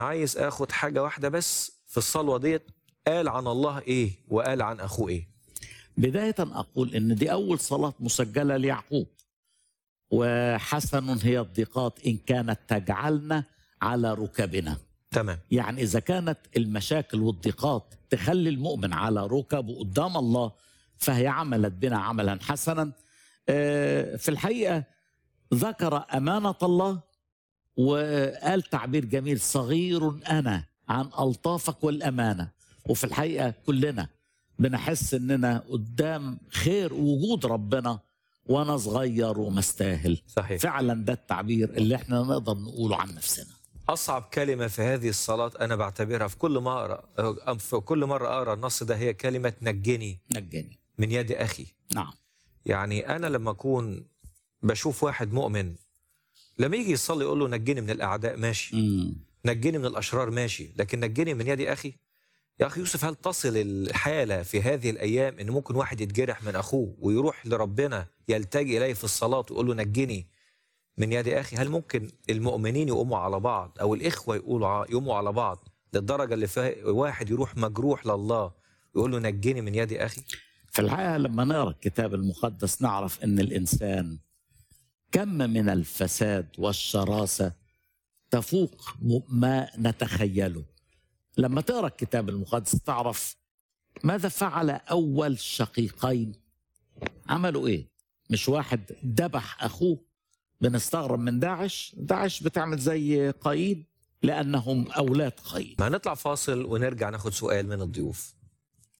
عايز اخد حاجه واحده بس في الصلوه ديت قال عن الله ايه وقال عن اخوه ايه بداية أقول إن دي أول صلاة مسجلة ليعقوب وحسن هي الضيقات إن كانت تجعلنا على ركبنا تمام يعني إذا كانت المشاكل والضيقات تخلي المؤمن على ركبه قدام الله فهي عملت بنا عملا حسنا آه، في الحقيقة ذكر أمانة الله وقال تعبير جميل صغير أنا عن ألطافك والأمانة وفي الحقيقة كلنا بنحس إننا قدام خير وجود ربنا وأنا صغير ومستاهل صحيح فعلا ده التعبير اللي احنا نقدر نقوله عن نفسنا اصعب كلمه في هذه الصلاه انا بعتبرها في كل ما اقرا أم في كل مره اقرا النص ده هي كلمه نجني نجني من يد اخي نعم يعني انا لما اكون بشوف واحد مؤمن لما يجي يصلي يقول له نجني من الاعداء ماشي مم. نجني من الاشرار ماشي لكن نجني من يد اخي يا اخي يوسف هل تصل الحاله في هذه الايام ان ممكن واحد يتجرح من اخوه ويروح لربنا يلتجئ اليه في الصلاه ويقول له نجني من يد اخي هل ممكن المؤمنين يقوموا على بعض او الاخوه يقولوا ع- يقوموا على بعض للدرجه اللي فيها واحد يروح مجروح لله ويقول له نجني من يد اخي في الحقيقة لما نقرأ الكتاب المقدس نعرف أن الإنسان كم من الفساد والشراسة تفوق م- ما نتخيله لما تقرأ الكتاب المقدس تعرف ماذا فعل أول شقيقين عملوا إيه مش واحد ذبح أخوه بنستغرب من داعش داعش بتعمل زي قايين لأنهم أولاد قايين ما هنطلع فاصل ونرجع ناخد سؤال من الضيوف